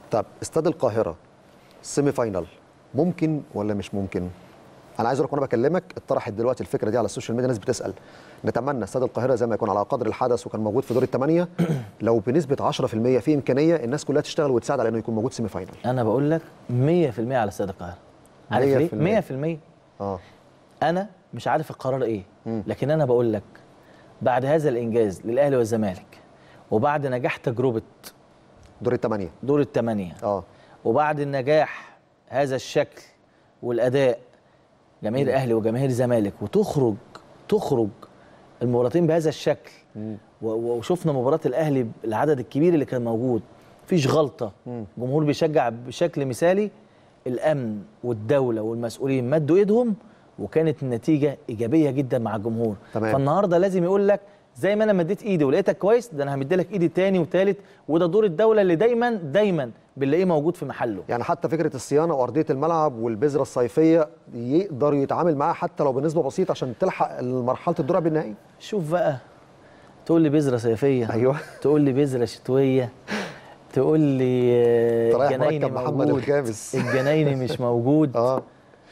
طب استاد القاهره سيمي فاينال ممكن ولا مش ممكن انا عايز اقول لك وانا بكلمك اتطرحت دلوقتي الفكره دي على السوشيال ميديا ناس بتسال نتمنى استاد القاهره زي ما يكون على قدر الحدث وكان موجود في دور الثمانيه لو بنسبه 10% في امكانيه الناس كلها تشتغل وتساعد على انه يكون موجود سيمي فاينال انا بقول لك 100% على استاد القاهره عارف ليه 100% اه انا مش عارف القرار ايه لكن انا بقول لك بعد هذا الانجاز للاهلي والزمالك وبعد نجاح تجربه دور الثمانيه دور الثمانيه اه وبعد النجاح هذا الشكل والاداء جماهير الاهلي وجماهير الزمالك وتخرج تخرج المباراتين بهذا الشكل و- و- وشفنا مباراه الاهلي العدد الكبير اللي كان موجود مفيش غلطه جمهور بيشجع بشكل مثالي الامن والدوله والمسؤولين مدوا ايدهم وكانت النتيجه ايجابيه جدا مع الجمهور تمام. فالنهارده لازم يقول لك زي ما انا مديت ايدي ولقيتك كويس ده انا همد لك ايدي تاني وتالت وده دور الدوله اللي دايما دايما بنلاقيه موجود في محله يعني حتى فكره الصيانه وارضيه الملعب والبذره الصيفيه يقدر يتعامل معاها حتى لو بنسبه بسيطه عشان تلحق مرحله الدور قبل النهائي شوف بقى تقول لي بذره صيفيه ايوه تقول لي بذره شتويه تقول لي آه، رايح الجنايني مركب محمد موجود الخامس. الجنايني مش موجود اه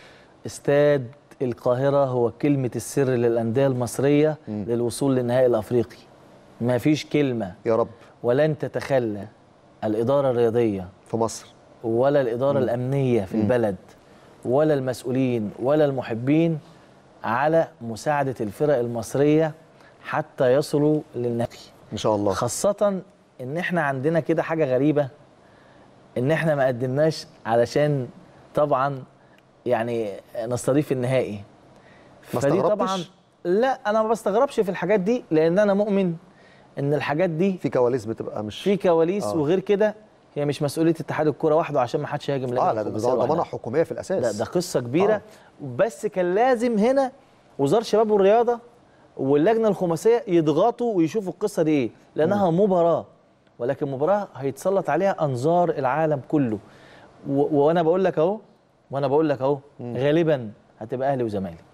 استاد القاهره هو كلمه السر للانديه المصريه للوصول للنهائي الافريقي ما فيش كلمه يا رب ولن تتخلى الاداره الرياضيه في مصر ولا الإدارة الأمنية في البلد ولا المسؤولين ولا المحبين على مساعدة الفرق المصرية حتى يصلوا للنهائي ان شاء الله خاصة إن إحنا عندنا كده حاجة غريبة إن إحنا ما قدمناش علشان طبعا يعني نستضيف النهائي ما فدي طبعا استغربتش؟ لا أنا ما بستغربش في الحاجات دي لأن أنا مؤمن إن الحاجات دي في كواليس بتبقى مش في كواليس آه. وغير كده هي مش مسؤوليه اتحاد الكوره وحده عشان ما حدش يهاجم اه لجنة لا ده الخماسية ده لوحدها. ضمانه حكوميه في الاساس لا ده قصه كبيره آه. آه. بس كان لازم هنا وزاره الشباب والرياضه واللجنه الخماسيه يضغطوا ويشوفوا القصه دي ايه لانها مباراه ولكن مباراه هيتسلط عليها انظار العالم كله و- وانا بقول لك اهو وانا بقول لك اهو غالبا هتبقى اهلي وزمالك